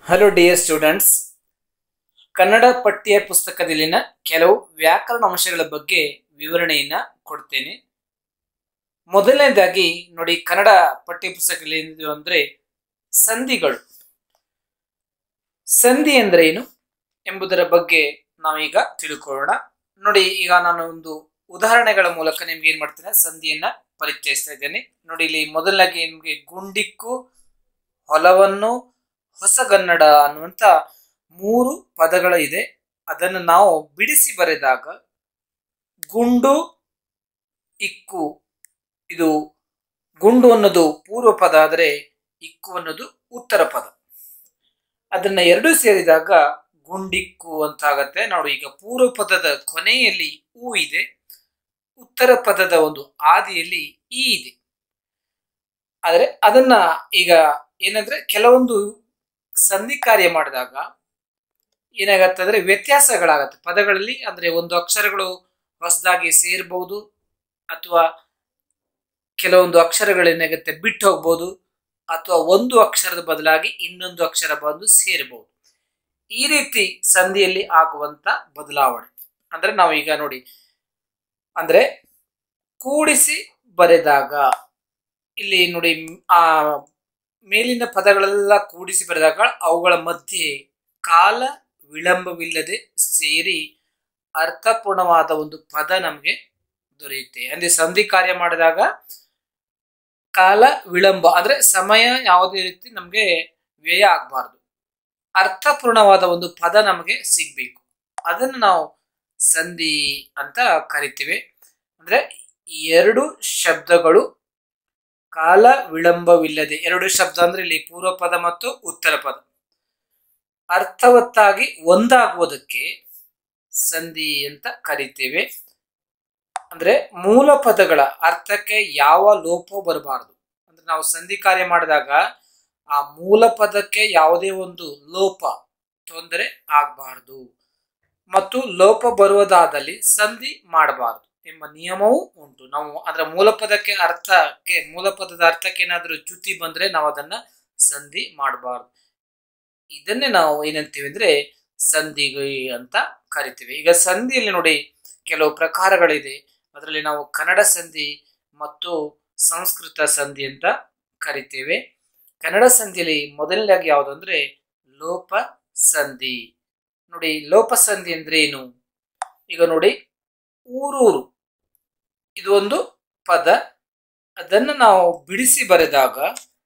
hello dear students Kannada ಪಠ್ಯ ಪುಸ್ತಕದಲ್ಲಿನ ಕೆಲವು ವ್ಯಾಕರಣ ಅಂಶಗಳ ಬಗ್ಗೆ ವಿವರಣೆಯನ್ನ ಕೊಡ್ತೇನೆ ಮೊದಲನೇದಾಗಿ ನೋಡಿ ಕನ್ನಡ ಪಠ್ಯ ಪುಸ್ತಕದಲ್ಲಿ ಏನಿದೆ ಅಂದ್ರೆ ಸಂಧಿಗಳು ಸಂಧಿ ಅಂದ್ರೆ ಏನು ಎಂಬುದರ ಬಗ್ಗೆ ನಾವೀಗ ತಿಳ್ಕೊಳ್ಳೋಣ ನೋಡಿ ಈಗ ನಾನು ಒಂದು ಉದಾಹರಣೆಗಳ ಮೂಲಕ ನಿಮ್ಗೆ ಏನ್ ಮಾಡ್ತೇನೆ ಸಂಧಿಯನ್ನ ಪರಿಚಯಿಸ್ತಾ ಇದ್ದೇನೆ ನೋಡಿ ಇಲ್ಲಿ ಮೊದಲನಾಗಿ ನಿಮ್ಗೆ ಗುಂಡಿಕ್ಕು ಹೊಲವನ್ನು ಹೊಸಗನ್ನಡ ಅನ್ನುವಂತ ಮೂರು ಪದಗಳ ಇದೆ ಅದನ್ನು ನಾವು ಬಿಡಿಸಿ ಬರೆದಾಗ ಗುಂಡು ಇಕ್ಕು ಇದು ಗುಂಡು ಅನ್ನೋದು ಪೂರ್ವ ಪದ ಆದರೆ ಇಕ್ಕು ಅನ್ನೋದು ಉತ್ತರ ಪದ ಅದನ್ನ ಎರಡು ಸೇರಿದಾಗ ಗುಂಡಿಕ್ಕು ಅಂತ ಆಗತ್ತೆ ನೋಡಿ ಈಗ ಪೂರ್ವ ಪದದ ಕೊನೆಯಲ್ಲಿ ಹೂ ಇದೆ ಉತ್ತರ ಪದದ ಒಂದು ಆದಿಯಲ್ಲಿ ಈ ಇದೆ ಆದರೆ ಅದನ್ನ ಈಗ ಏನಂದ್ರೆ ಕೆಲವೊಂದು ಸಂಧಿ ಕಾರ್ಯ ಮಾಡಿದಾಗ ಏನಾಗತ್ತೆ ಅಂದ್ರೆ ವ್ಯತ್ಯಾಸಗಳಾಗತ್ತೆ ಪದಗಳಲ್ಲಿ ಅಂದ್ರೆ ಒಂದು ಅಕ್ಷರಗಳು ಹೊಸದಾಗಿ ಸೇರ್ಬಹುದು ಅಥವಾ ಕೆಲವೊಂದು ಅಕ್ಷರಗಳೇನಾಗುತ್ತೆ ಬಿಟ್ಟು ಹೋಗ್ಬೋದು ಅಥವಾ ಒಂದು ಅಕ್ಷರದ ಬದಲಾಗಿ ಇನ್ನೊಂದು ಅಕ್ಷರ ಬಂದು ಸೇರಬಹುದು ಈ ರೀತಿ ಸಂಧಿಯಲ್ಲಿ ಆಗುವಂತ ಬದಲಾವಣೆ ಅಂದ್ರೆ ನಾವು ಈಗ ನೋಡಿ ಅಂದ್ರೆ ಕೂಡಿಸಿ ಬರೆದಾಗ ಇಲ್ಲಿ ನೋಡಿ ಆ ಮೇಲಿನ ಪದಗಳೆಲ್ಲ ಕೂಡಿಸಿ ಬರೆದಾಗ ಅವುಗಳ ಮಧ್ಯೆ ಕಾಲ ವಿಳಂಬವಿಲ್ಲದೆ ಸೇರಿ ಅರ್ಥಪೂರ್ಣವಾದ ಒಂದು ಪದ ನಮಗೆ ದೊರೆಯುತ್ತೆ ಅಂದ್ರೆ ಸಂಧಿ ಕಾರ್ಯ ಮಾಡಿದಾಗ ಕಾಲ ವಿಳಂಬ ಅಂದ್ರೆ ಸಮಯ ಯಾವುದೇ ರೀತಿ ನಮಗೆ ವ್ಯಯ ಆಗಬಾರ್ದು ಅರ್ಥಪೂರ್ಣವಾದ ಒಂದು ಪದ ನಮಗೆ ಸಿಗ್ಬೇಕು ಅದನ್ನು ನಾವು ಸಂಧಿ ಅಂತ ಕರಿತೀವಿ ಅಂದ್ರೆ ಎರಡು ಶಬ್ದಗಳು ಕಾಲ ವಿಳಂಬವಿಲ್ಲದೆ ಎರಡು ಶಬ್ದ ಅಂದ್ರೆ ಇಲ್ಲಿ ಪೂರ್ವ ಪದ ಮತ್ತು ಉತ್ತರ ಪದ ಅರ್ಥವತ್ತಾಗಿ ಒಂದಾಗುವುದಕ್ಕೆ ಸಂಧಿ ಅಂತ ಕರಿತೇವೆ ಅಂದ್ರೆ ಮೂಲ ಪದಗಳ ಅರ್ಥಕ್ಕೆ ಯಾವ ಲೋಪ ಬರಬಾರದು ಅಂದ್ರೆ ನಾವು ಸಂಧಿ ಕಾರ್ಯ ಮಾಡಿದಾಗ ಆ ಮೂಲ ಪದಕ್ಕೆ ಯಾವುದೇ ಒಂದು ಲೋಪ ತೊಂದರೆ ಆಗಬಾರದು ಮತ್ತು ಲೋಪ ಬರುವುದಾದಲ್ಲಿ ಸಂಧಿ ಮಾಡಬಾರದು ಎಂಬ ನಿಯಮವೂ ಉಂಟು ನಾವು ಅದರ ಮೂಲ ಪದಕ್ಕೆ ಅರ್ಥಕ್ಕೆ ಮೂಲ ಪದದ ಅರ್ಥಕ್ಕೆ ಏನಾದರೂ ಚ್ಯುತಿ ಬಂದ್ರೆ ನಾವು ಅದನ್ನ ಸಂಧಿ ಮಾಡಬಾರ್ದು ಇದನ್ನೇ ನಾವು ಏನಂತೀವಿ ಅಂದ್ರೆ ಸಂಧಿ ಅಂತ ಕರಿತೀವಿ ಈಗ ಸಂಧಿಯಲ್ಲಿ ನೋಡಿ ಕೆಲವು ಪ್ರಕಾರಗಳಿದೆ ಅದರಲ್ಲಿ ನಾವು ಕನ್ನಡ ಸಂಧಿ ಮತ್ತು ಸಂಸ್ಕೃತ ಸಂಧಿ ಅಂತ ಕರಿತೇವೆ ಕನ್ನಡ ಸಂಧಿಯಲ್ಲಿ ಮೊದಲನೇದಾಗಿ ಯಾವುದು ಅಂದ್ರೆ ಲೋಪ ಸಂಧಿ ನೋಡಿ ಲೋಪ ಸಂಧಿ ಅಂದ್ರೆ ಏನು ಈಗ ನೋಡಿ ಊರೂರು ಇದು ಒಂದು ಪದ ಅದನ್ನು ನಾವು ಬಿಡಿಸಿ ಬರೆದಾಗ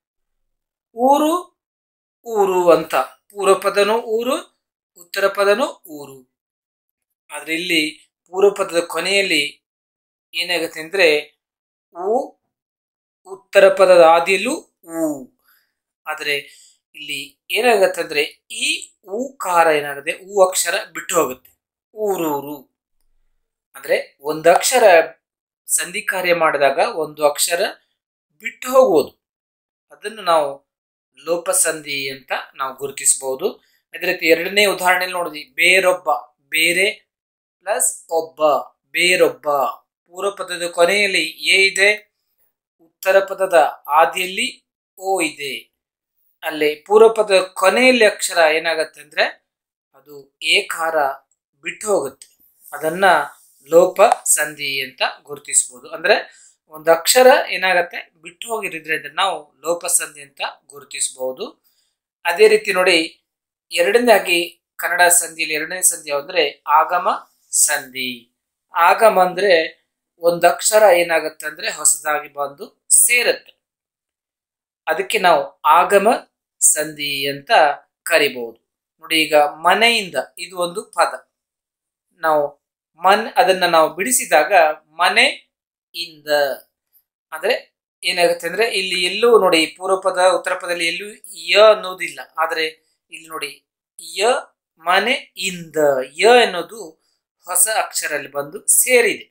ಊರು ಊರು ಅಂತ ಪೂರ್ವ ಪದನು ಊರು ಉತ್ತರ ಪದನು ಊರು ಆದ್ರೆ ಇಲ್ಲಿ ಪೂರ್ವ ಪದದ ಕೊನೆಯಲ್ಲಿ ಏನಾಗುತ್ತೆ ಅಂದ್ರೆ ಊ ಉತ್ತರ ಪದದ ಆದಿಯಲ್ಲೂ ಊ ಆದರೆ ಇಲ್ಲಿ ಏನಾಗತ್ತೆ ಅಂದ್ರೆ ಈ ಊಕಾರ ಏನಾಗುತ್ತೆ ಊ ಅಕ್ಷರ ಬಿಟ್ಟು ಹೋಗುತ್ತೆ ಊರೂರು ಅಂದ್ರೆ ಒಂದು ಅಕ್ಷರ ಸಂಧಿ ಕಾರ್ಯ ಮಾಡಿದಾಗ ಒಂದು ಅಕ್ಷರ ಬಿಟ್ಟು ಹೋಗುವುದು ಅದನ್ನು ನಾವು ಲೋಪಸಂಧಿ ಅಂತ ನಾವು ಗುರುತಿಸಬಹುದು ಅದೇ ರೀತಿ ಎರಡನೇ ಉದಾಹರಣೆಯಲ್ಲಿ ನೋಡಿದ್ವಿ ಬೇರೊಬ್ಬ ಬೇರೆ ಪ್ಲಸ್ ಒಬ್ಬ ಬೇರೊಬ್ಬ ಪೂರ್ವ ಪದದ ಕೊನೆಯಲ್ಲಿ ಎ ಇದೆ ಉತ್ತರ ಪದದ ಆದಿಯಲ್ಲಿ ಓ ಇದೆ ಅಲ್ಲಿ ಪೂರ್ವ ಪದದ ಕೊನೆಯಲ್ಲಿ ಅಕ್ಷರ ಏನಾಗತ್ತೆ ಅಂದ್ರೆ ಅದು ಏಕಾರ ಬಿಟ್ಟು ಹೋಗುತ್ತೆ ಅದನ್ನ ಲೋಪ ಸಂಧಿ ಅಂತ ಗುರುತಿಸಬಹುದು ಅಂದ್ರೆ ಒಂದು ಅಕ್ಷರ ಏನಾಗತ್ತೆ ಬಿಟ್ಟು ಹೋಗಿರಿದ್ರೆ ಅದನ್ನ ನಾವು ಲೋಪ ಸಂಧಿ ಅಂತ ಗುರುತಿಸಬಹುದು ಅದೇ ರೀತಿ ನೋಡಿ ಎರಡನೇದಾಗಿ ಕನ್ನಡ ಸಂಧಿಯಲ್ಲಿ ಎರಡನೇ ಸಂಧಿ ಅಂದ್ರೆ ಆಗಮ ಸಂಧಿ ಆಗಮ ಅಂದ್ರೆ ಒಂದು ಅಕ್ಷರ ಏನಾಗತ್ತೆ ಅಂದ್ರೆ ಹೊಸದಾಗಿ ಬಂದು ಸೇರುತ್ತೆ ಅದಕ್ಕೆ ನಾವು ಆಗಮ ಸಂಧಿ ಅಂತ ಕರಿಬಹುದು ನೋಡಿ ಈಗ ಮನೆಯಿಂದ ಇದು ಒಂದು ಪದ ನಾವು ಮನ್ ಅದನ್ನ ನಾವು ಬಿಡಿಸಿದಾಗ ಮನೆ ಇಂದ ಅಂದ್ರೆ ಏನಾಗುತ್ತೆ ಅಂದ್ರೆ ಇಲ್ಲಿ ಎಲ್ಲೂ ನೋಡಿ ಪೂರ್ವ ಪದ ಉತ್ತರ ಪದದಲ್ಲಿ ಎಲ್ಲೂ ಯ ಅನ್ನೋದಿಲ್ಲ ಆದರೆ ಇಲ್ಲಿ ನೋಡಿ ಯ ಮನೆ ಇಂದ ಯ ಎನ್ನುವುದು ಹೊಸ ಅಕ್ಷರಲ್ಲಿ ಬಂದು ಸೇರಿದೆ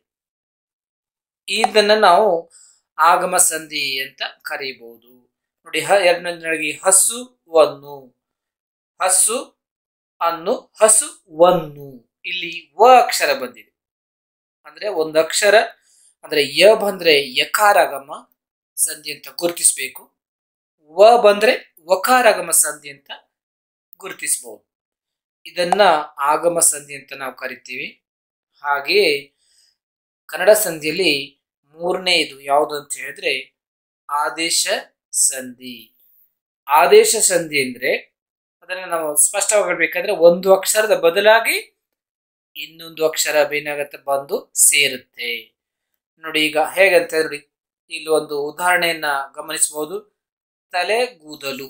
ಇದನ್ನ ನಾವು ಆಗಮ ಸಂಧಿ ಅಂತ ಕರೀಬಹುದು ನೋಡಿ ಹ ಎರಡನೇದಾಗಿ ಹಸುವನ್ನು ಹಸು ಅನ್ನು ಹಸುವನ್ನು ಇಲ್ಲಿ ವ ಅಕ್ಷರ ಬಂದಿದೆ ಅಂದ್ರೆ ಒಂದು ಅಕ್ಷರ ಅಂದ್ರೆ ಯ ಬಂದ್ರೆ ಯಕಾರಾಗಮ ಸಂಧಿ ಅಂತ ಗುರುತಿಸಬೇಕು ವ ಬಂದ್ರೆ ವಕಾರಾಗಮ ಸಂಧಿ ಅಂತ ಗುರುತಿಸಬಹುದು ಇದನ್ನ ಆಗಮ ಸಂಧಿ ಅಂತ ನಾವು ಕರಿತೀವಿ ಹಾಗೆಯೇ ಕನ್ನಡ ಸಂಧಿಯಲ್ಲಿ ಮೂರನೇದು ಯಾವುದು ಅಂತ ಹೇಳಿದ್ರೆ ಆದೇಶ ಸಂಧಿ ಆದೇಶ ಸಂಧಿ ಅಂದ್ರೆ ಅದನ್ನು ನಾವು ಸ್ಪಷ್ಟವಾಗಿ ಹೇಳ್ಬೇಕಾದ್ರೆ ಒಂದು ಅಕ್ಷರದ ಬದಲಾಗಿ ಇನ್ನೊಂದು ಅಕ್ಷರ ಏನಾಗತ್ತೆ ಬಂದು ಸೇರುತ್ತೆ ನೋಡಿ ಈಗ ಹೇಗಂತ ನೋಡಿ ಇಲ್ಲಿ ಒಂದು ಉದಾಹರಣೆಯನ್ನ ಗಮನಿಸಬಹುದು ತಲೆಗೂದಲು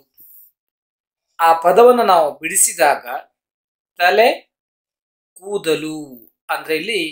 ಆ ಪದವನ್ನು ನಾವು ಬಿಡಿಸಿದಾಗ ತಲೆ ಕೂದಲು ಅಂದ್ರೆ ಇಲ್ಲಿ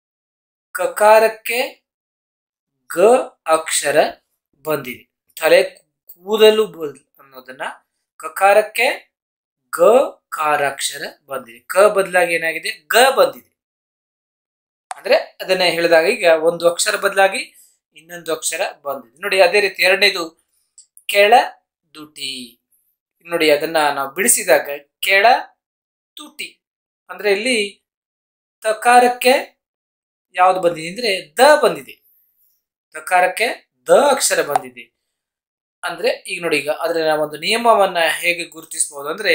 ಕಕಾರಕ್ಕೆ ಗ ಅಕ್ಷರ ಬಂದಿದೆ ತಲೆ ಕೂದಲು ಬದ್- ಅನ್ನೋದನ್ನ ಕಕಾರಕ್ಕೆ ಗ ಕಾರಾಕ್ಷರ ಬಂದಿದೆ ಕ ಬದಲಾಗಿ ಏನಾಗಿದೆ ಗ ಬಂದಿದೆ ಅಂದ್ರೆ ಅದನ್ನ ಹೇಳಿದಾಗ ಈಗ ಒಂದು ಅಕ್ಷರ ಬದಲಾಗಿ ಇನ್ನೊಂದು ಅಕ್ಷರ ಬಂದಿದೆ ನೋಡಿ ಅದೇ ರೀತಿ ಎರಡನೇದು ಕೆಳ ದುಟಿ ನೋಡಿ ಅದನ್ನ ನಾವು ಬಿಡಿಸಿದಾಗ ಕೆಳ ತುಟಿ ಅಂದ್ರೆ ಇಲ್ಲಿ ತಕಾರಕ್ಕೆ ಯಾವ್ದು ಬಂದಿದೆ ಅಂದ್ರೆ ದ ಬಂದಿದೆ ತಕಾರಕ್ಕೆ ದ ಅಕ್ಷರ ಬಂದಿದೆ ಅಂದ್ರೆ ಈಗ ನೋಡಿ ಈಗ ಅದರ ಒಂದು ನಿಯಮವನ್ನ ಹೇಗೆ ಗುರುತಿಸಬಹುದು ಅಂದ್ರೆ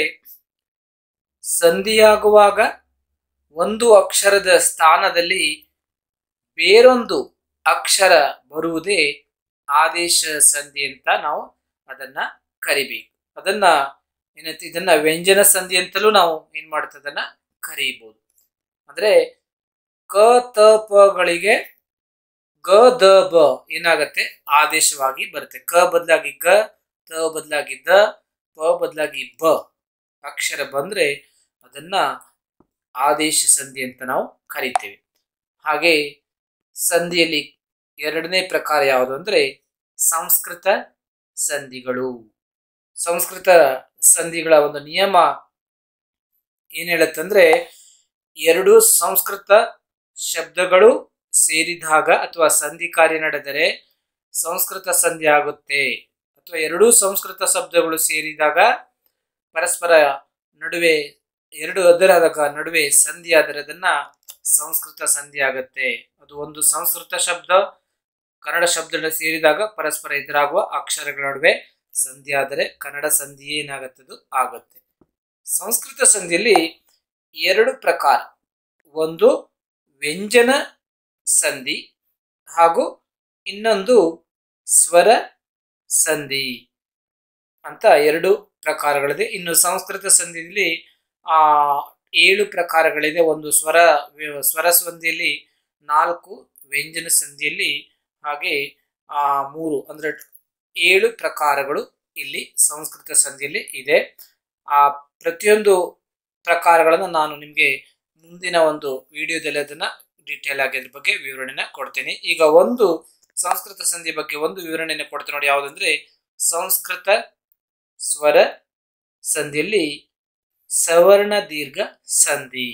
ಸಂಧಿಯಾಗುವಾಗ ಒಂದು ಅಕ್ಷರದ ಸ್ಥಾನದಲ್ಲಿ ಬೇರೊಂದು ಅಕ್ಷರ ಬರುವುದೇ ಆದೇಶ ಸಂಧಿ ಅಂತ ನಾವು ಅದನ್ನ ಕರಿಬೇಕು ಅದನ್ನ ಏನಂತ ಇದನ್ನ ವ್ಯಂಜನ ಸಂಧಿ ಅಂತಲೂ ನಾವು ಏನ್ ಮಾಡ್ತಾ ಅದನ್ನ ಕರೀಬಹುದು ಅಂದ್ರೆ ಕ ತ ಪಗಳಿಗೆ ಗ ದ ಬ ಏನಾಗತ್ತೆ ಆದೇಶವಾಗಿ ಬರುತ್ತೆ ಕ ಬದಲಾಗಿ ಗ ತ ಬದಲಾಗಿ ದ ಪ ಬದಲಾಗಿ ಬ ಅಕ್ಷರ ಬಂದ್ರೆ ಅದನ್ನ ಆದೇಶ ಸಂಧಿ ಅಂತ ನಾವು ಕರಿತೇವೆ ಹಾಗೆ ಸಂಧಿಯಲ್ಲಿ ಎರಡನೇ ಪ್ರಕಾರ ಯಾವುದು ಅಂದ್ರೆ ಸಂಸ್ಕೃತ ಸಂಧಿಗಳು ಸಂಸ್ಕೃತ ಸಂಧಿಗಳ ಒಂದು ನಿಯಮ ಏನ್ ಹೇಳುತ್ತಂದ್ರೆ ಎರಡು ಸಂಸ್ಕೃತ ಶಬ್ದಗಳು ಸೇರಿದಾಗ ಅಥವಾ ಸಂಧಿ ಕಾರ್ಯ ನಡೆದರೆ ಸಂಸ್ಕೃತ ಸಂಧಿ ಆಗುತ್ತೆ ಅಥವಾ ಎರಡೂ ಸಂಸ್ಕೃತ ಶಬ್ದಗಳು ಸೇರಿದಾಗ ಪರಸ್ಪರ ನಡುವೆ ಎರಡು ಅದರಾದಾಗ ನಡುವೆ ಸಂಧಿ ಆದರೆ ಅದನ್ನ ಸಂಸ್ಕೃತ ಸಂಧಿ ಆಗುತ್ತೆ ಅದು ಒಂದು ಸಂಸ್ಕೃತ ಶಬ್ದ ಕನ್ನಡ ಶಬ್ದಗಳು ಸೇರಿದಾಗ ಪರಸ್ಪರ ಎದುರಾಗುವ ಅಕ್ಷರಗಳ ನಡುವೆ ಸಂಧಿ ಆದರೆ ಕನ್ನಡ ಸಂಧಿ ಏನಾಗತ್ತದು ಆಗುತ್ತೆ ಸಂಸ್ಕೃತ ಸಂಧಿಯಲ್ಲಿ ಎರಡು ಪ್ರಕಾರ ಒಂದು ವ್ಯಂಜನ ಸಂಧಿ ಹಾಗೂ ಇನ್ನೊಂದು ಸ್ವರ ಸಂಧಿ ಅಂತ ಎರಡು ಪ್ರಕಾರಗಳಿದೆ ಇನ್ನು ಸಂಸ್ಕೃತ ಸಂಧಿಯಲ್ಲಿ ಆ ಏಳು ಪ್ರಕಾರಗಳಿದೆ ಒಂದು ಸ್ವರ ವ್ಯ- ಸ್ವರ ಸಂಧಿಯಲ್ಲಿ ನಾಲ್ಕು ವ್ಯಂಜನ ಸಂಧಿಯಲ್ಲಿ ಹಾಗೆ ಆ ಮೂರು ಅಂದ್ರೆ ಏಳು ಪ್ರಕಾರಗಳು ಇಲ್ಲಿ ಸಂಸ್ಕೃತ ಸಂಧಿಯಲ್ಲಿ ಇದೆ ಆ ಪ್ರತಿಯೊಂದು ಪ್ರಕಾರಗಳನ್ನು ನಾನು ನಿಮಗೆ ಮುಂದಿನ ಒಂದು ವಿಡಿಯೋದಲ್ಲಿ ಅದನ್ನ ಡೀಟೇಲ್ ಆಗಿ ಅದ್ರ ಬಗ್ಗೆ ವಿವರಣೆನ ಕೊಡ್ತೇನೆ ಈಗ ಒಂದು ಸಂಸ್ಕೃತ ಸಂಧಿ ಬಗ್ಗೆ ಒಂದು ವಿವರಣೆನ ಕೊಡ್ತೇನೆ ನೋಡಿ ಯಾವುದಂದ್ರೆ ಸಂಸ್ಕೃತ ಸ್ವರ ಸಂಧಿಯಲ್ಲಿ ಸವರ್ಣ ದೀರ್ಘ ಸಂಧಿ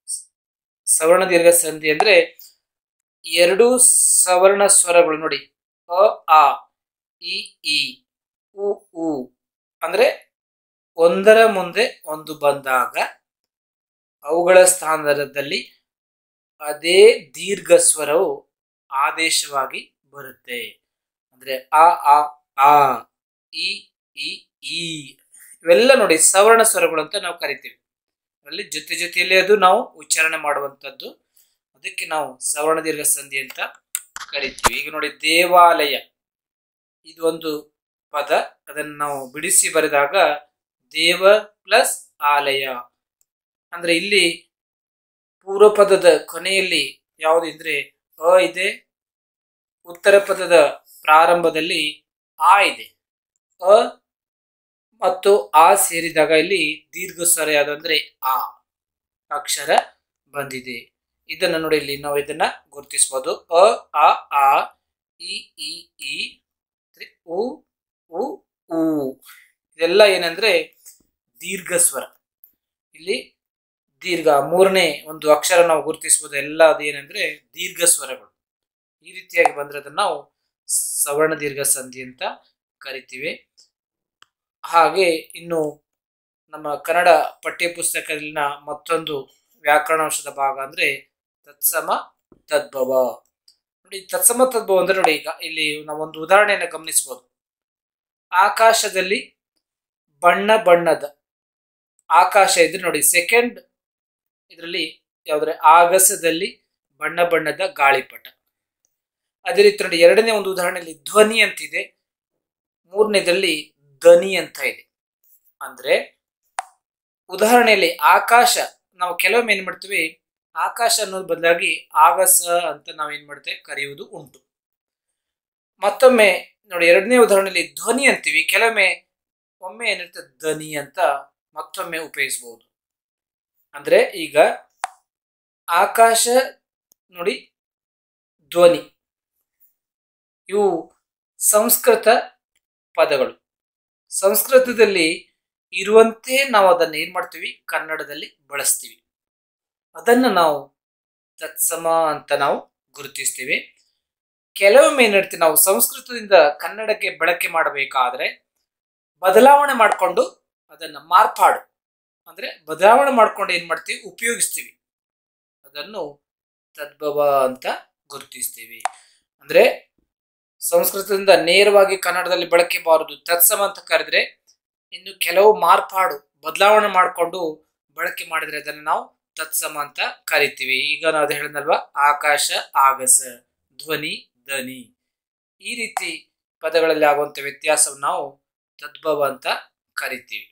ಸವರ್ಣ ದೀರ್ಘ ಸಂಧಿ ಅಂದ್ರೆ ಎರಡು ಸವರ್ಣ ಸ್ವರಗಳು ನೋಡಿ ಅ ಆ ಇ ಈ ಉ ಉ ಅಂದ್ರೆ ಒಂದರ ಮುಂದೆ ಒಂದು ಬಂದಾಗ ಅವುಗಳ ಸ್ಥಾನದಲ್ಲಿ ಅದೇ ದೀರ್ಘ ಸ್ವರವು ಆದೇಶವಾಗಿ ಬರುತ್ತೆ ಅಂದ್ರೆ ಆ ಆ ಆ ಇ ಈ ಈ ಇವೆಲ್ಲ ನೋಡಿ ಸವರ್ಣ ಸ್ವರಗಳು ಅಂತ ನಾವು ಕರಿತೀವಿ ಅದರಲ್ಲಿ ಜೊತೆ ಜೊತೆಯಲ್ಲಿ ಅದು ನಾವು ಉಚ್ಚಾರಣೆ ಮಾಡುವಂಥದ್ದು ಅದಕ್ಕೆ ನಾವು ಸವರ್ಣ ದೀರ್ಘ ಸಂಧಿ ಅಂತ ಕರಿತೀವಿ ಈಗ ನೋಡಿ ದೇವಾಲಯ ಇದು ಒಂದು ಪದ ಅದನ್ನು ನಾವು ಬಿಡಿಸಿ ಬರೆದಾಗ ದೇವ ಪ್ಲಸ್ ಆಲಯ ಅಂದ್ರೆ ಇಲ್ಲಿ ಪೂರ್ವ ಪದದ ಕೊನೆಯಲ್ಲಿ ಯಾವುದು ಅಂದ್ರೆ ಅ ಇದೆ ಉತ್ತರ ಪದದ ಪ್ರಾರಂಭದಲ್ಲಿ ಆ ಇದೆ ಅ ಮತ್ತು ಆ ಸೇರಿದಾಗ ಇಲ್ಲಿ ದೀರ್ಘ ಸ್ವರ ಯಾವುದು ಅಂದ್ರೆ ಆ ಅಕ್ಷರ ಬಂದಿದೆ ಇದನ್ನ ನೋಡಿ ಇಲ್ಲಿ ನಾವು ಇದನ್ನ ಗುರುತಿಸಬಹುದು ಅ ಆ ಆ ಇ ಈ ಈ ತ್ರಿ- ಉ ಉ ಊ ಇದೆಲ್ಲ ಏನಂದ್ರೆ ದೀರ್ಘ ಸ್ವರ ಇಲ್ಲಿ ದೀರ್ಘ ಮೂರನೇ ಒಂದು ಅಕ್ಷರ ನಾವು ಗುರುತಿಸಬಹುದು ಎಲ್ಲ ಅದು ಏನಂದ್ರೆ ದೀರ್ಘ ಸ್ವರಗಳು ಈ ರೀತಿಯಾಗಿ ಬಂದ್ರೆ ಅದನ್ನ ನಾವು ಸವರ್ಣ ದೀರ್ಘ ಸಂಧಿ ಅಂತ ಕರಿತೀವಿ ಹಾಗೆ ಇನ್ನು ನಮ್ಮ ಕನ್ನಡ ಪಠ್ಯಪುಸ್ತಕದಲ್ಲಿನ ಮತ್ತೊಂದು ವ್ಯಾಕರಣಾಂಶದ ಭಾಗ ಅಂದ್ರೆ ತತ್ಸಮ ತದ್ಭವ ನೋಡಿ ತತ್ಸಮ ತದ್ಭವ ಅಂದ್ರೆ ನೋಡಿ ಈಗ ಇಲ್ಲಿ ನಾವು ಒಂದು ಉದಾಹರಣೆಯನ್ನು ಗಮನಿಸಬಹುದು ಆಕಾಶದಲ್ಲಿ ಬಣ್ಣ ಬಣ್ಣದ ಆಕಾಶ ಇದ್ರೆ ನೋಡಿ ಸೆಕೆಂಡ್ ಇದರಲ್ಲಿ ಯಾವ್ದ್ರೆ ಆಗಸದಲ್ಲಿ ಬಣ್ಣ ಬಣ್ಣದ ಗಾಳಿಪಟ ಅದೇ ರೀತಿ ನೋಡಿ ಎರಡನೇ ಒಂದು ಉದಾಹರಣೆಯಲ್ಲಿ ಧ್ವನಿ ಅಂತಿದೆ ಮೂರನೇದರಲ್ಲಿ ಧ್ವನಿ ಅಂತ ಇದೆ ಅಂದ್ರೆ ಉದಾಹರಣೆಯಲ್ಲಿ ಆಕಾಶ ನಾವು ಕೆಲವೊಮ್ಮೆ ಏನ್ ಮಾಡ್ತೀವಿ ಆಕಾಶ ಅನ್ನೋದು ಬದಲಾಗಿ ಆಗಸ ಅಂತ ನಾವೇನ್ ಮಾಡ್ತೇವೆ ಕರೆಯುವುದು ಉಂಟು ಮತ್ತೊಮ್ಮೆ ನೋಡಿ ಎರಡನೇ ಉದಾಹರಣೆಯಲ್ಲಿ ಧ್ವನಿ ಅಂತೀವಿ ಕೆಲವೊಮ್ಮೆ ಒಮ್ಮೆ ಏನಿರ್ತದೆ ಧ್ವನಿ ಅಂತ ಮತ್ತೊಮ್ಮೆ ಉಪಯೋಗಿಸಬಹುದು ಅಂದ್ರೆ ಈಗ ಆಕಾಶ ನೋಡಿ ಧ್ವನಿ ಇವು ಸಂಸ್ಕೃತ ಪದಗಳು ಸಂಸ್ಕೃತದಲ್ಲಿ ಇರುವಂತೆ ನಾವು ಅದನ್ನು ಏನ್ ಮಾಡ್ತೀವಿ ಕನ್ನಡದಲ್ಲಿ ಬಳಸ್ತೀವಿ ಅದನ್ನು ನಾವು ತತ್ಸಮ ಅಂತ ನಾವು ಗುರುತಿಸ್ತೀವಿ ಕೆಲವೊಮ್ಮೆ ಏನ್ ಹೇಳ್ತೀವಿ ನಾವು ಸಂಸ್ಕೃತದಿಂದ ಕನ್ನಡಕ್ಕೆ ಬಳಕೆ ಮಾಡಬೇಕಾದ್ರೆ ಬದಲಾವಣೆ ಮಾಡಿಕೊಂಡು ಅದನ್ನು ಮಾರ್ಪಾಡು ಅಂದ್ರೆ ಬದಲಾವಣೆ ಮಾಡ್ಕೊಂಡು ಏನ್ ಮಾಡ್ತೀವಿ ಉಪಯೋಗಿಸ್ತೀವಿ ಅದನ್ನು ತದ್ಭವ ಅಂತ ಗುರುತಿಸ್ತೀವಿ ಅಂದ್ರೆ ಸಂಸ್ಕೃತದಿಂದ ನೇರವಾಗಿ ಕನ್ನಡದಲ್ಲಿ ಬಳಕೆ ಬಾರದು ತತ್ಸಮ ಅಂತ ಕರೆದ್ರೆ ಇನ್ನು ಕೆಲವು ಮಾರ್ಪಾಡು ಬದಲಾವಣೆ ಮಾಡಿಕೊಂಡು ಬಳಕೆ ಮಾಡಿದ್ರೆ ಅದನ್ನು ನಾವು ತತ್ಸಮ ಅಂತ ಕರಿತೀವಿ ಈಗ ನಾವು ಅದು ಹೇಳಿದ್ನಲ್ವಾ ಆಕಾಶ ಆಗಸ ಧ್ವನಿ ಧನಿ ಈ ರೀತಿ ಪದಗಳಲ್ಲಿ ಆಗುವಂಥ ವ್ಯತ್ಯಾಸವನ್ನು ನಾವು ತದ್ಭವ ಅಂತ ಕರಿತೀವಿ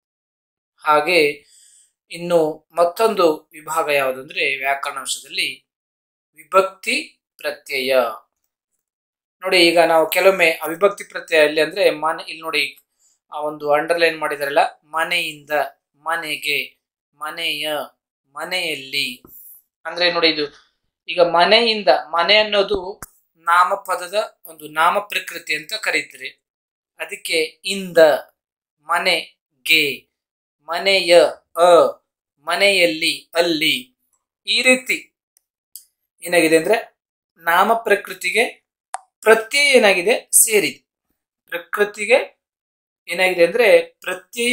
ಹಾಗೆ ಇನ್ನು ಮತ್ತೊಂದು ವಿಭಾಗ ಯಾವುದಂದ್ರೆ ವ್ಯಾಕರಣಾಂಶದಲ್ಲಿ ವಿಭಕ್ತಿ ಪ್ರತ್ಯಯ ನೋಡಿ ಈಗ ನಾವು ಕೆಲವೊಮ್ಮೆ ಅವಿಭಕ್ತಿ ಪ್ರತ್ಯಯ ಇಲ್ಲಿ ಅಂದ್ರೆ ಮನೆ ಇಲ್ಲಿ ನೋಡಿ ಆ ಒಂದು ಅಂಡರ್ಲೈನ್ ಮಾಡಿದಾರಲ್ಲ ಮನೆಯಿಂದ ಮನೆಗೆ ಮನೆಯ ಮನೆಯಲ್ಲಿ ಅಂದ್ರೆ ನೋಡಿ ಇದು ಈಗ ಮನೆಯಿಂದ ಮನೆ ಅನ್ನೋದು ನಾಮಪದದ ಒಂದು ನಾಮ ಪ್ರಕೃತಿ ಅಂತ ಕರೀತಾರೆ ಅದಕ್ಕೆ ಇಂದ ಮನೆಗೆ ಮನೆಯ ಅ ಮನೆಯಲ್ಲಿ ಅಲ್ಲಿ ಈ ರೀತಿ ಏನಾಗಿದೆ ಅಂದ್ರೆ ನಾಮ ಪ್ರಕೃತಿಗೆ ಪ್ರತ್ಯಯ ಏನಾಗಿದೆ ಸೇರಿದೆ ಪ್ರಕೃತಿಗೆ ಏನಾಗಿದೆ ಅಂದ್ರೆ ಪ್ರತ್ಯಯ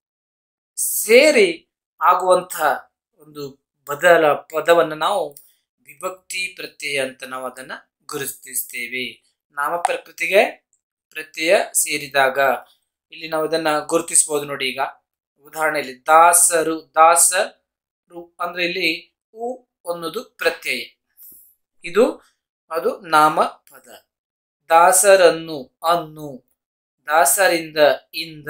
ಸೇರಿ ಆಗುವಂತಹ ಒಂದು ಬದಲ ಪದವನ್ನು ನಾವು ವಿಭಕ್ತಿ ಪ್ರತ್ಯಯ ಅಂತ ನಾವು ಅದನ್ನ ಗುರುತಿಸ್ತೇವೆ ನಾಮ ಪ್ರಕೃತಿಗೆ ಪ್ರತ್ಯಯ ಸೇರಿದಾಗ ಇಲ್ಲಿ ನಾವು ಇದನ್ನ ಗುರುತಿಸಬಹುದು ನೋಡಿ ಈಗ ಉದಾಹರಣೆಯಲ್ಲಿ ದಾಸರು ದಾಸರು ಅಂದ್ರೆ ಇಲ್ಲಿ ಉ ಅನ್ನೋದು ಪ್ರತ್ಯಯ ಇದು ಅದು ನಾಮ ಪದ ದಾಸರನ್ನು ಅನ್ನು ದಾಸರಿಂದ ಇಂದ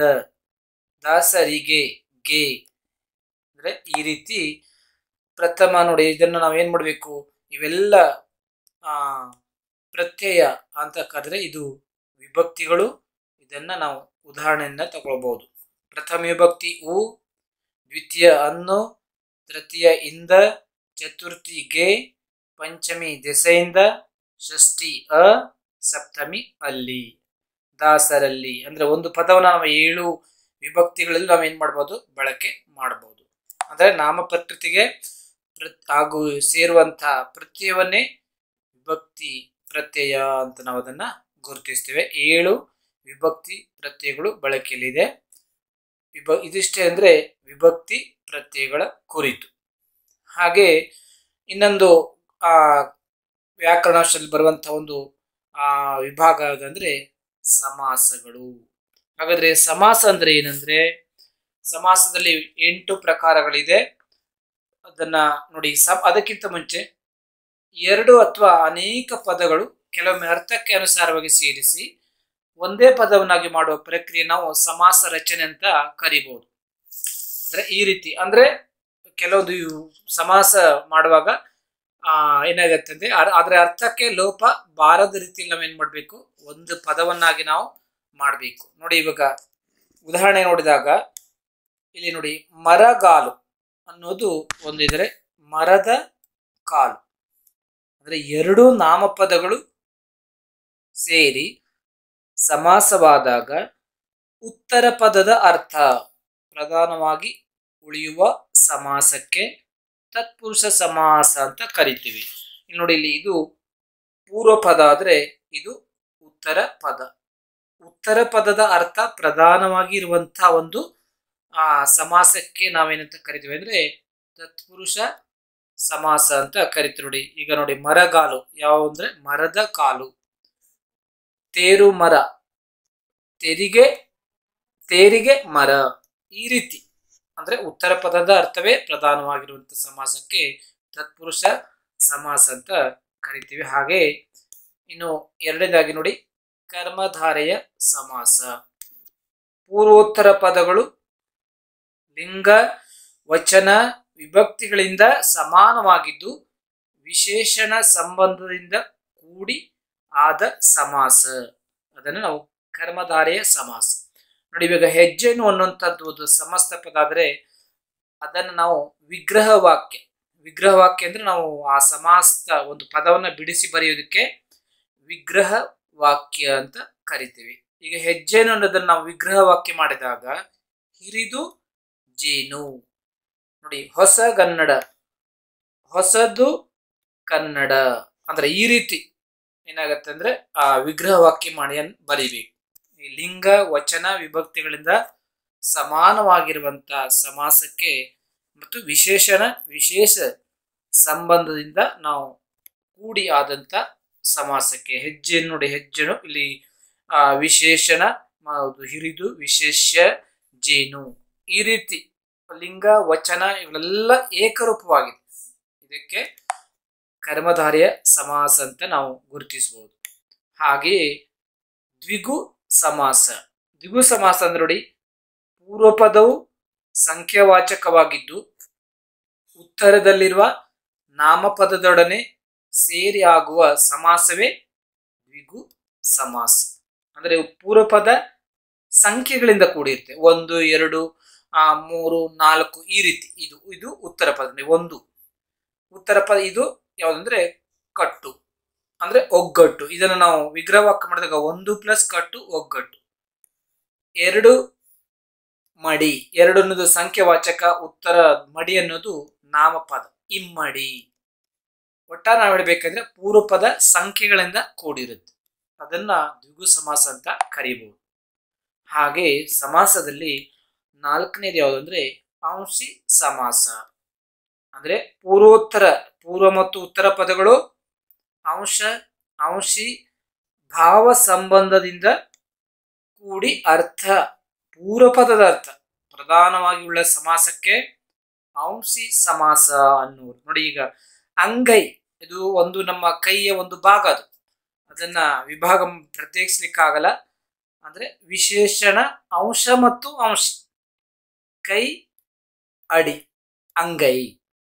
ದಾಸರಿಗೆ ಗೆ ಅಂದ್ರೆ ಈ ರೀತಿ ಪ್ರಥಮ ನೋಡಿ ಇದನ್ನು ನಾವು ಏನ್ ಮಾಡಬೇಕು ಇವೆಲ್ಲ ಆ ಪ್ರತ್ಯಯ ಅಂತ ಕರೆದ್ರೆ ಇದು ವಿಭಕ್ತಿಗಳು ಇದನ್ನ ನಾವು ಉದಾಹರಣೆಯಿಂದ ತಗೊಳ್ಬಹುದು ಪ್ರಥಮ ವಿಭಕ್ತಿ ಉ ದ್ವಿತೀಯ ಅನ್ನು ತೃತೀಯ ಇಂದ ಚತುರ್ಥಿ ಗೆ ಪಂಚಮಿ ದೆಸೆಯಿಂದ ಷಷ್ಠಿ ಅ ಸಪ್ತಮಿ ಅಲ್ಲಿ ದಾಸರಲ್ಲಿ ಅಂದ್ರೆ ಒಂದು ಪದವನ್ನು ನಾವು ಏಳು ವಿಭಕ್ತಿಗಳಲ್ಲಿ ನಾವು ಏನ್ ಮಾಡ್ಬೋದು ಬಳಕೆ ಮಾಡಬಹುದು ಅಂದ್ರೆ ನಾಮ ಪ್ರಕೃತಿಗೆ ಪ್ರ- ಹಾಗೂ ಸೇರುವಂತಹ ಪ್ರತ್ಯಯವನ್ನೇ ವಿಭಕ್ತಿ ಪ್ರತ್ಯಯ ಅಂತ ನಾವು ಅದನ್ನ ಗುರುತಿಸ್ತೇವೆ ಏಳು ವಿಭಕ್ತಿ ಪ್ರತ್ಯಯಗಳು ಬಳಕೆಯಲ್ಲಿದೆ ವಿಭ ಇದಿಷ್ಟೇ ಅಂದ್ರೆ ವಿಭಕ್ತಿ ಪ್ರತ್ಯಯಗಳ ಕುರಿತು ಹಾಗೆ ಇನ್ನೊಂದು ಆ ವ್ಯಾಕರಣಾಂಶದಲ್ಲಿ ಬರುವಂತಹ ಒಂದು ಆ ವಿಭಾಗ ಯಾವುದಂದ್ರೆ ಸಮಾಸಗಳು ಹಾಗಾದ್ರೆ ಸಮಾಸ ಅಂದ್ರೆ ಏನಂದ್ರೆ ಸಮಾಸದಲ್ಲಿ ಎಂಟು ಪ್ರಕಾರಗಳಿದೆ ಅದನ್ನ ನೋಡಿ ಸ ಅದಕ್ಕಿಂತ ಮುಂಚೆ ಎರಡು ಅಥವಾ ಅನೇಕ ಪದಗಳು ಕೆಲವೊಮ್ಮೆ ಅರ್ಥಕ್ಕೆ ಅನುಸಾರವಾಗಿ ಸೇರಿಸಿ ಒಂದೇ ಪದವನ್ನಾಗಿ ಮಾಡುವ ಪ್ರಕ್ರಿಯೆ ನಾವು ಸಮಾಸ ರಚನೆ ಅಂತ ಕರಿಬಹುದು ಅಂದ್ರೆ ಈ ರೀತಿ ಅಂದ್ರೆ ಕೆಲವೊಂದು ಇವು ಸಮಾಸ ಮಾಡುವಾಗ ಆ ಏನಾಗತ್ತೆ ಅಂದ್ರೆ ಅರ್- ಅದರ ಅರ್ಥಕ್ಕೆ ಲೋಪ ಬಾರದ ರೀತಿಯಲ್ಲಿ ನಾವು ಏನ್ ಮಾಡ್ಬೇಕು ಒಂದು ಪದವನ್ನಾಗಿ ನಾವು ಮಾಡಬೇಕು ನೋಡಿ ಇವಾಗ ಉದಾಹರಣೆ ನೋಡಿದಾಗ ಇಲ್ಲಿ ನೋಡಿ ಮರಗಾಲು ಅನ್ನೋದು ಒಂದಿದ್ರೆ ಮರದ ಕಾಲು ಅಂದ್ರೆ ಎರಡು ನಾಮಪದಗಳು ಸೇರಿ ಸಮಾಸವಾದಾಗ ಉತ್ತರ ಪದದ ಅರ್ಥ ಪ್ರಧಾನವಾಗಿ ಉಳಿಯುವ ಸಮಾಸಕ್ಕೆ ತತ್ಪುರುಷ ಸಮಾಸ ಅಂತ ಕರಿತೀವಿ ಇಲ್ಲಿ ನೋಡಿ ಇಲ್ಲಿ ಇದು ಪೂರ್ವ ಪದ ಆದ್ರೆ ಇದು ಉತ್ತರ ಪದ ಉತ್ತರ ಪದದ ಅರ್ಥ ಪ್ರಧಾನವಾಗಿ ಇರುವಂತಹ ಒಂದು ಆ ಸಮಾಸಕ್ಕೆ ನಾವೇನಂತ ಕರಿತೀವಿ ಅಂದ್ರೆ ತತ್ಪುರುಷ ಸಮಾಸ ಅಂತ ಕರಿತೀವಿ ನೋಡಿ ಈಗ ನೋಡಿ ಮರಗಾಲು ಯಾವ ಅಂದ್ರೆ ಮರದ ಕಾಲು ತೇರು ಮರ ತೆರಿಗೆ ತೇರಿಗೆ ಮರ ಈ ರೀತಿ ಅಂದ್ರೆ ಉತ್ತರ ಪದದ ಅರ್ಥವೇ ಪ್ರಧಾನವಾಗಿರುವಂತ ಸಮಾಸಕ್ಕೆ ತತ್ಪುರುಷ ಸಮಾಸ ಅಂತ ಕರಿತೀವಿ ಹಾಗೆ ಇನ್ನು ಎರಡನೇದಾಗಿ ನೋಡಿ ಕರ್ಮಧಾರೆಯ ಸಮಾಸ ಪೂರ್ವೋತ್ತರ ಪದಗಳು ಲಿಂಗ ವಚನ ವಿಭಕ್ತಿಗಳಿಂದ ಸಮಾನವಾಗಿದ್ದು ವಿಶೇಷಣ ಸಂಬಂಧದಿಂದ ಕೂಡಿ ಆದ ಸಮಾಸ ಅದನ್ನು ನಾವು ಕರ್ಮಧಾರೆಯ ಸಮಾಸ ನೋಡಿ ಇವಾಗ ಹೆಜ್ಜೆನು ಅನ್ನುವಂಥದ್ದು ಒಂದು ಸಮಸ್ತ ಪದ ಆದರೆ ಅದನ್ನು ನಾವು ವಿಗ್ರಹ ವಾಕ್ಯ ವಿಗ್ರಹ ವಾಕ್ಯ ಅಂದ್ರೆ ನಾವು ಆ ಸಮಾಸದ ಒಂದು ಪದವನ್ನ ಬಿಡಿಸಿ ಬರೆಯೋದಕ್ಕೆ ವಿಗ್ರಹ ವಾಕ್ಯ ಅಂತ ಕರಿತೀವಿ ಈಗ ಹೆಜ್ಜೆನು ಅನ್ನೋದನ್ನ ನಾವು ವಿಗ್ರಹ ವಾಕ್ಯ ಮಾಡಿದಾಗ ಹಿರಿದು ಜೇನು ನೋಡಿ ಹೊಸಗನ್ನಡ ಹೊಸದು ಕನ್ನಡ ಅಂದ್ರೆ ಈ ರೀತಿ ಏನಾಗತ್ತೆ ಅಂದ್ರೆ ಆ ವಿಗ್ರಹ ವಾಕ್ಯ ಮಾಡಿ ಬರಿಬೇಕು ಈ ಲಿಂಗ ವಚನ ವಿಭಕ್ತಿಗಳಿಂದ ಸಮಾನವಾಗಿರುವಂತ ಸಮಾಸಕ್ಕೆ ಮತ್ತು ವಿಶೇಷಣ ವಿಶೇಷ ಸಂಬಂಧದಿಂದ ನಾವು ಕೂಡಿ ಆದಂತ ಸಮಾಸಕ್ಕೆ ಹೆಜ್ಜೆ ನೋಡಿ ಹೆಜ್ಜೆನು ಇಲ್ಲಿ ಆ ವಿಶೇಷಣ ಹೌದು ಹಿರಿದು ವಿಶೇಷ ಜೇನು ಈ ರೀತಿ ಲಿಂಗ ವಚನ ಇವೆಲ್ಲ ಏಕರೂಪವಾಗಿದೆ ಇದಕ್ಕೆ ಕರ್ಮಧಾರ್ಯ ಸಮಾಸ ಅಂತ ನಾವು ಗುರುತಿಸಬಹುದು ಹಾಗೆಯೇ ದ್ವಿಗು ಸಮಾಸ ದ್ವಿಗು ಸಮಾಸ ಅಂದ್ರೆ ನೋಡಿ ಪೂರ್ವಪದವು ಸಂಖ್ಯಾವಾಚಕವಾಗಿದ್ದು ಉತ್ತರದಲ್ಲಿರುವ ನಾಮಪದದೊಡನೆ ಸೇರಿ ಆಗುವ ಸಮಾಸವೇ ದ್ವಿಗು ಸಮಾಸ ಅಂದ್ರೆ ಪೂರ್ವಪದ ಸಂಖ್ಯೆಗಳಿಂದ ಕೂಡಿರುತ್ತೆ ಒಂದು ಎರಡು ಆ ಮೂರು ನಾಲ್ಕು ಈ ರೀತಿ ಇದು ಇದು ಉತ್ತರ ಪದ ಅಂದ್ರೆ ಒಂದು ಉತ್ತರ ಪದ ಇದು ಯಾವುದಂದ್ರೆ ಕಟ್ಟು ಅಂದ್ರೆ ಒಗ್ಗಟ್ಟು ಇದನ್ನು ನಾವು ವಿಗ್ರಹವಾಕ್ಯ ಮಾಡಿದಾಗ ಒಂದು ಪ್ಲಸ್ ಕಟ್ಟು ಒಗ್ಗಟ್ಟು ಎರಡು ಮಡಿ ಎರಡು ಅನ್ನೋದು ಸಂಖ್ಯಾವಾಚಕ ಉತ್ತರ ಮಡಿ ಅನ್ನೋದು ನಾಮಪದ ಇಮ್ಮಡಿ ಒಟ್ಟಾರೆ ನಾವು ಹೇಳ್ಬೇಕಂದ್ರೆ ಪೂರ್ವ ಪದ ಸಂಖ್ಯೆಗಳಿಂದ ಕೂಡಿರುತ್ತೆ ಅದನ್ನ ದ್ವಿಗು ಸಮಾಸ ಅಂತ ಕರೀಬಹುದು ಹಾಗೆ ಸಮಾಸದಲ್ಲಿ ನಾಲ್ಕನೇದು ಯಾವುದು ಅಂದ್ರೆ ಅಂಶಿ ಸಮಾಸ ಅಂದ್ರೆ ಪೂರ್ವೋತ್ತರ ಪೂರ್ವ ಮತ್ತು ಉತ್ತರ ಪದಗಳು ಅಂಶ ಅಂಶಿ ಭಾವ ಸಂಬಂಧದಿಂದ ಕೂಡಿ ಅರ್ಥ ಪೂರ್ವಪದದ ಅರ್ಥ ಪ್ರಧಾನವಾಗಿ ಉಳ್ಳ ಸಮಾಸಕ್ಕೆ ಅಂಶಿ ಸಮಾಸ ಅನ್ನುವುದು ನೋಡಿ ಈಗ ಅಂಗೈ ಇದು ಒಂದು ನಮ್ಮ ಕೈಯ ಒಂದು ಭಾಗ ಅದು ಅದನ್ನ ವಿಭಾಗ ಪ್ರತ್ಯೇಕಿಸ್ಲಿಕ್ಕಾಗಲ್ಲ ಅಂದ್ರೆ ವಿಶೇಷಣ ಅಂಶ ಮತ್ತು ಅಂಶಿ ಕೈ ಅಡಿ ಅಂಗೈ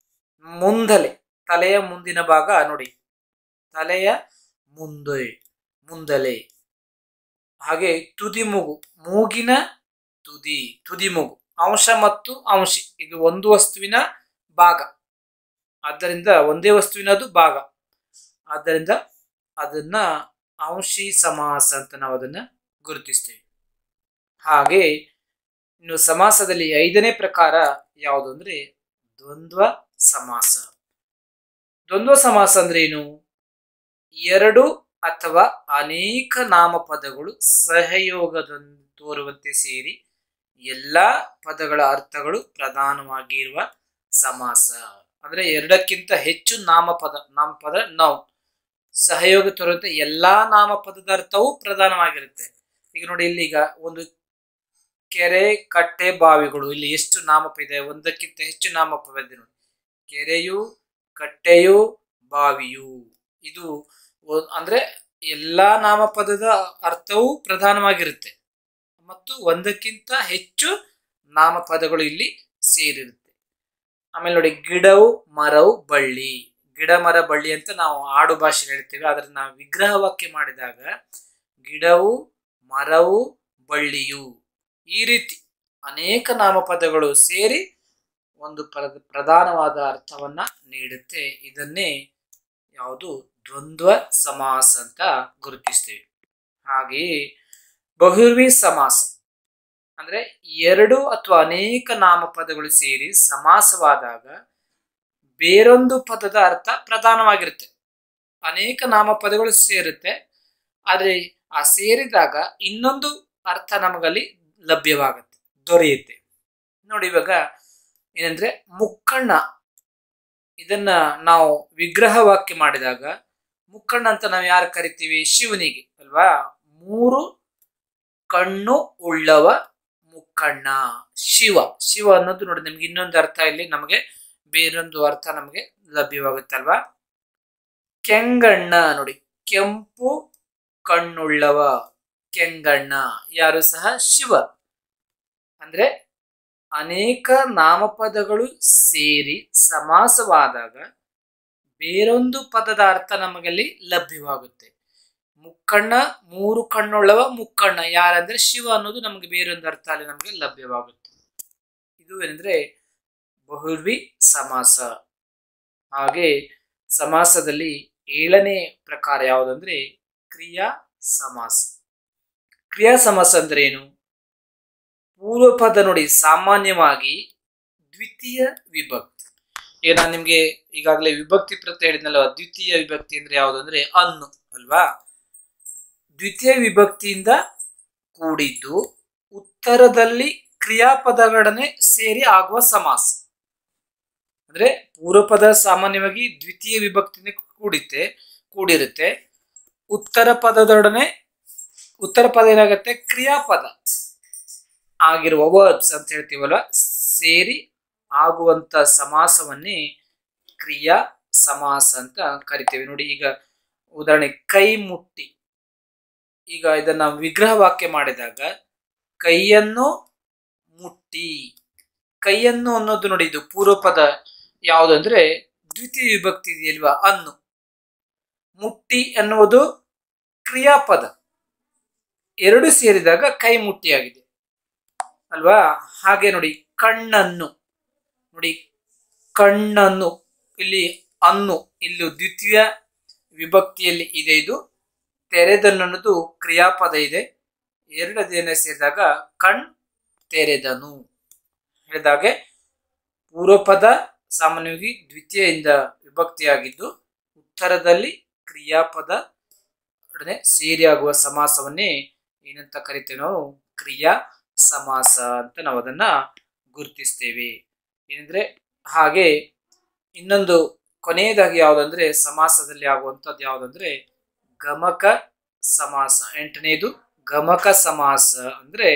ಮುಂದಲೆ ತಲೆಯ ಮುಂದಿನ ಭಾಗ ನೋಡಿ ತಲೆಯ ಮುಂದೆ ಮುಂದಲೆ ಹಾಗೆ ತುದಿ ಮೂಗು ಮೂಗಿನ ತುದಿ ತುದಿ ಮೂಗು ಅಂಶ ಮತ್ತು ಅಂಶಿ ಇದು ಒಂದು ವಸ್ತುವಿನ ಭಾಗ ಆದ್ದರಿಂದ ಒಂದೇ ವಸ್ತುವಿನದು ಭಾಗ ಆದ್ದರಿಂದ ಅದನ್ನ ಅಂಶಿ ಸಮಾಸ ಅಂತ ನಾವು ಅದನ್ನ ಗುರುತಿಸ್ತೇವೆ ಹಾಗೆ ಇನ್ನು ಸಮಾಸದಲ್ಲಿ ಐದನೇ ಪ್ರಕಾರ ಯಾವುದು ಅಂದ್ರೆ ದ್ವಂದ್ವ ಸಮಾಸ ದ್ವಂದ್ವ ಸಮಾಸ ಅಂದ್ರೆ ಏನು ಎರಡು ಅಥವಾ ಅನೇಕ ನಾಮಪದಗಳು ಸಹಯೋಗದೊಂದು ತೋರುವಂತೆ ಸೇರಿ ಎಲ್ಲಾ ಪದಗಳ ಅರ್ಥಗಳು ಪ್ರಧಾನವಾಗಿರುವ ಸಮಾಸ ಅಂದ್ರೆ ಎರಡಕ್ಕಿಂತ ಹೆಚ್ಚು ನಾಮಪದ ನಾಮಪದ ನಾವು ಸಹಯೋಗ ತೋರುವಂತೆ ಎಲ್ಲಾ ನಾಮಪದದ ಅರ್ಥವು ಪ್ರಧಾನವಾಗಿರುತ್ತೆ ಈಗ ನೋಡಿ ಇಲ್ಲಿ ಈಗ ಒಂದು ಕೆರೆ ಕಟ್ಟೆ ಬಾವಿಗಳು ಇಲ್ಲಿ ಎಷ್ಟು ನಾಮಪದ ಇದೆ ಒಂದಕ್ಕಿಂತ ಹೆಚ್ಚು ನಾಮಪದ ಇದೆ ನೋಡಿ ಕೆರೆಯು ಕಟ್ಟೆಯು ಬಾವಿಯು ಇದು ಒ- ಅಂದ್ರೆ ಎಲ್ಲಾ ನಾಮಪದದ ಅರ್ಥವು ಪ್ರಧಾನವಾಗಿರುತ್ತೆ ಮತ್ತು ಒಂದಕ್ಕಿಂತ ಹೆಚ್ಚು ನಾಮಪದಗಳು ಇಲ್ಲಿ ಸೇರಿರುತ್ತೆ ಆಮೇಲೆ ನೋಡಿ ಗಿಡವು ಮರವು ಬಳ್ಳಿ ಗಿಡ ಮರ ಬಳ್ಳಿ ಅಂತ ನಾವು ಆಡು ಭಾಷೆ ಹೇಳ್ತೇವೆ ಆದ್ರೆ ನಾವು ವಿಗ್ರಹ ವಾಕ್ಯ ಮಾಡಿದಾಗ ಗಿಡವು ಮರವು ಬಳ್ಳಿಯು ಈ ರೀತಿ ಅನೇಕ ನಾಮಪದಗಳು ಸೇರಿ ಒಂದು ಪದ ಪ್ರಧಾನವಾದ ಅರ್ಥವನ್ನ ನೀಡುತ್ತೆ ಇದನ್ನೇ ಯಾವುದು ದ್ವಂದ್ವ ಸಮಾಸ ಅಂತ ಗುರುತಿಸ್ತೇವೆ ಹಾಗೆಯೇ ಬಹುರ್ವಿ ಸಮಾಸ ಅಂದ್ರೆ ಎರಡು ಅಥವಾ ಅನೇಕ ನಾಮಪದಗಳು ಸೇರಿ ಸಮಾಸವಾದಾಗ ಬೇರೊಂದು ಪದದ ಅರ್ಥ ಪ್ರಧಾನವಾಗಿರುತ್ತೆ ಅನೇಕ ನಾಮಪದಗಳು ಸೇರುತ್ತೆ ಆದರೆ ಆ ಸೇರಿದಾಗ ಇನ್ನೊಂದು ಅರ್ಥ ನಮಗಲ್ಲಿ ಲಭ್ಯವಾಗುತ್ತೆ ದೊರೆಯುತ್ತೆ ನೋಡಿ ಇವಾಗ ಏನಂದ್ರೆ ಮುಕ್ಕಣ್ಣ ಇದನ್ನ ನಾವು ವಿಗ್ರಹ ವಾಕ್ಯ ಮಾಡಿದಾಗ ಮುಕ್ಕಣ್ಣ ಅಂತ ನಾವು ಯಾರು ಕರಿತೀವಿ ಶಿವನಿಗೆ ಅಲ್ವಾ ಮೂರು ಕಣ್ಣು ಉಳ್ಳವ ಮುಕ್ಕಣ್ಣ ಶಿವ ಶಿವ ಅನ್ನೋದು ನೋಡಿ ನಮ್ಗೆ ಇನ್ನೊಂದು ಅರ್ಥ ಇಲ್ಲಿ ನಮಗೆ ಬೇರೊಂದು ಅರ್ಥ ನಮಗೆ ಲಭ್ಯವಾಗುತ್ತಲ್ವಾ ಕೆಂಗಣ್ಣ ನೋಡಿ ಕೆಂಪು ಕಣ್ಣುಳ್ಳವ ಕೆಂಗಣ್ಣ ಯಾರು ಸಹ ಶಿವ ಅಂದ್ರೆ ಅನೇಕ ನಾಮಪದಗಳು ಸೇರಿ ಸಮಾಸವಾದಾಗ ಬೇರೊಂದು ಪದದ ಅರ್ಥ ನಮಗಲ್ಲಿ ಲಭ್ಯವಾಗುತ್ತೆ ಮುಕ್ಕಣ್ಣ ಮೂರು ಕಣ್ಣುಳ್ಳವ ಮುಕ್ಕಣ್ಣ ಯಾರಂದ್ರೆ ಶಿವ ಅನ್ನೋದು ನಮಗೆ ಬೇರೊಂದು ಅರ್ಥ ಅಲ್ಲಿ ನಮಗೆ ಲಭ್ಯವಾಗುತ್ತೆ ಇದು ಏನಂದ್ರೆ ಬಹುರ್ವಿ ಸಮಾಸ ಹಾಗೆ ಸಮಾಸದಲ್ಲಿ ಏಳನೇ ಪ್ರಕಾರ ಯಾವುದಂದ್ರೆ ಕ್ರಿಯಾ ಸಮಾಸ ಕ್ರಿಯಾ ಸಮಾಸ ಅಂದ್ರೆ ಏನು ಪೂರ್ವ ಪದ ನೋಡಿ ಸಾಮಾನ್ಯವಾಗಿ ದ್ವಿತೀಯ ವಿಭಕ್ತಿ ಈಗ ನಾನು ನಿಮ್ಗೆ ಈಗಾಗಲೇ ವಿಭಕ್ತಿ ಪ್ರತ್ಯಯ ಹೇಳಿದ್ನಲ್ವ ದ್ವಿತೀಯ ವಿಭಕ್ತಿ ಅಂದ್ರೆ ಯಾವುದು ಅಂದ್ರೆ ಅನ್ನು ಅಲ್ವಾ ದ್ವಿತೀಯ ವಿಭಕ್ತಿಯಿಂದ ಕೂಡಿದ್ದು ಉತ್ತರದಲ್ಲಿ ಕ್ರಿಯಾಪದಗಳನ್ನೇ ಸೇರಿ ಆಗುವ ಸಮಾಸ ಅಂದ್ರೆ ಪೂರ್ವಪದ ಸಾಮಾನ್ಯವಾಗಿ ದ್ವಿತೀಯ ವಿಭಕ್ತಿಯಿಂದ ಕೂಡಿತ್ತೆ ಕೂಡಿರುತ್ತೆ ಉತ್ತರ ಪದದೊಡನೆ ಉತ್ತರ ಪದ ಏನಾಗುತ್ತೆ ಕ್ರಿಯಾಪದ ಆಗಿರುವ ವರ್ಬ್ಸ್ ಅಂತ ಹೇಳ್ತೀವಲ್ಲ ಸೇರಿ ಆಗುವಂತ ಸಮಾಸವನ್ನೇ ಕ್ರಿಯಾ ಸಮಾಸ ಅಂತ ಕರಿತೇವೆ ನೋಡಿ ಈಗ ಉದಾಹರಣೆ ಕೈ ಮುಟ್ಟಿ ಈಗ ಇದನ್ನ ವಿಗ್ರಹ ವಾಕ್ಯ ಮಾಡಿದಾಗ ಕೈಯನ್ನು ಮುಟ್ಟಿ ಕೈಯನ್ನು ಅನ್ನೋದು ನೋಡಿ ಇದು ಪೂರ್ವಪದ ಯಾವುದು ಅಂದ್ರೆ ದ್ವಿತೀಯ ವಿಭಕ್ತಿ ಇದೆಯಲ್ವಾ ಅನ್ನು ಮುಟ್ಟಿ ಅನ್ನುವುದು ಕ್ರಿಯಾಪದ ಎರಡು ಸೇರಿದಾಗ ಕೈ ಮುಟ್ಟಿಯಾಗಿದೆ ಅಲ್ವಾ ಹಾಗೆ ನೋಡಿ ಕಣ್ಣನ್ನು ನೋಡಿ ಕಣ್ಣನ್ನು ಇಲ್ಲಿ ಅನ್ನು ಇಲ್ಲಿ ದ್ವಿತೀಯ ವಿಭಕ್ತಿಯಲ್ಲಿ ಇದೆ ಇದು ತೆರೆದನ್ನು ಅನ್ನೋದು ಕ್ರಿಯಾಪದ ಇದೆ ಎರಡದೇನ ಸೇರಿದಾಗ ಕಣ್ ತೆರೆದನು ಹೇಳಿದಾಗೆ ಪೂರ್ವಪದ ಸಾಮಾನ್ಯವಾಗಿ ದ್ವಿತೀಯದಿಂದ ವಿಭಕ್ತಿಯಾಗಿದ್ದು ಉತ್ತರದಲ್ಲಿ ಕ್ರಿಯಾಪದ ಒಡನೆ ಸೇರಿ ಆಗುವ ಸಮಾಸವನ್ನೇ ಏನಂತ ಕರಿತೇವೆ ನಾವು ಕ್ರಿಯಾ ಸಮಾಸ ಅಂತ ನಾವು ಅದನ್ನ ಗುರುತಿಸ್ತೇವೆ ಏನಂದ್ರೆ ಹಾಗೆ ಇನ್ನೊಂದು ಕೊನೆಯದಾಗಿ ಯಾವುದಂದ್ರೆ ಸಮಾಸದಲ್ಲಿ ಆಗುವಂಥದ್ದು ಯಾವುದಂದ್ರೆ ಗಮಕ ಸಮಾಸ ಎಂಟನೇದು ಗಮಕ ಸಮಾಸ ಅಂದ್ರೆ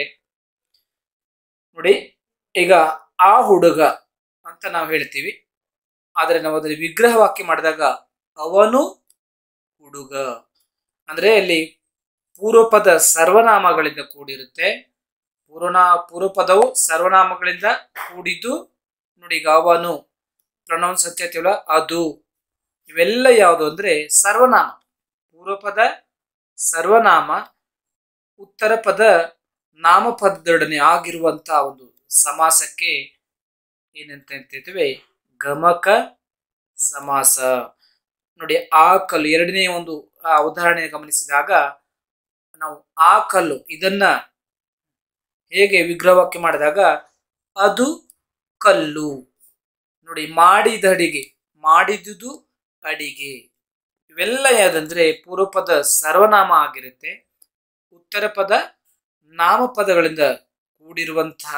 ನೋಡಿ ಈಗ ಆ ಹುಡುಗ ಅಂತ ನಾವು ಹೇಳ್ತೀವಿ ಆದರೆ ನಾವು ಅದರಲ್ಲಿ ವಿಗ್ರಹ ವಾಕ್ಯ ಮಾಡಿದಾಗ ಅವನು ಹುಡುಗ ಅಂದ್ರೆ ಇಲ್ಲಿ ಪೂರ್ವಪದ ಸರ್ವನಾಮಗಳಿಂದ ಕೂಡಿರುತ್ತೆ ಪೂರ್ವನಾ ಪೂರ್ವಪದವು ಸರ್ವನಾಮಗಳಿಂದ ಕೂಡಿದ್ದು ನೋಡಿ ಈಗ ಅವನು ಪ್ರೊನೌನ್ಸ್ ಅಂತ ಹೇಳ್ತೀವಲ್ಲ ಅದು ಇವೆಲ್ಲ ಯಾವುದು ಅಂದ್ರೆ ಸರ್ವನಾಮ ಪೂರ್ವಪದ ಸರ್ವನಾಮ ಉತ್ತರ ಪದ ನಾಮಪದದೊಡನೆ ಆಗಿರುವಂತಹ ಒಂದು ಸಮಾಸಕ್ಕೆ ಏನಂತ ಹೇಳ್ತೇವೆ ಗಮಕ ಸಮಾಸ ನೋಡಿ ಆ ಕಲ್ಲು ಎರಡನೇ ಒಂದು ಆ ಉದಾಹರಣೆ ಗಮನಿಸಿದಾಗ ನಾವು ಆ ಕಲ್ಲು ಇದನ್ನ ಹೇಗೆ ವಿಗ್ರಹವಾಕ್ಯ ಮಾಡಿದಾಗ ಅದು ಕಲ್ಲು ನೋಡಿ ಮಾಡಿದ ಅಡಿಗೆ ಮಾಡಿದುದು ಅಡಿಗೆ ಇವೆಲ್ಲ ಯಾವುದಂದ್ರೆ ಪೂರ್ವಪದ ಸರ್ವನಾಮ ಆಗಿರುತ್ತೆ ಉತ್ತರ ಪದ ನಾಮಪದಗಳಿಂದ ಕೂಡಿರುವಂತಹ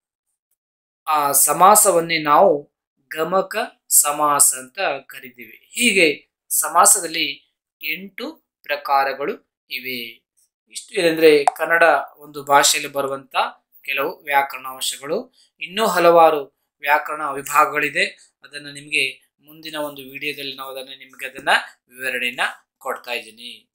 ಆ ಸಮಾಸವನ್ನೇ ನಾವು ಗಮಕ ಸಮಾಸ ಅಂತ ಕರಿತೀವಿ ಹೀಗೆ ಸಮಾಸದಲ್ಲಿ ಎಂಟು ಪ್ರಕಾರಗಳು ಇವೆ ಇಷ್ಟು ಏನಂದ್ರೆ ಕನ್ನಡ ಒಂದು ಭಾಷೆಯಲ್ಲಿ ಬರುವಂತ ಕೆಲವು ವ್ಯಾಕರಣ ಅಂಶಗಳು ಇನ್ನೂ ಹಲವಾರು ವ್ಯಾಕರಣ ವಿಭಾಗಗಳಿದೆ ಅದನ್ನು ನಿಮಗೆ ಮುಂದಿನ ಒಂದು ವಿಡಿಯೋದಲ್ಲಿ ನಾವು ಅದನ್ನು ನಿಮಗೆ ಅದನ್ನ ವಿವರಣೆಯನ್ನ ಕೊಡ್ತಾ ಇದ್ದೀನಿ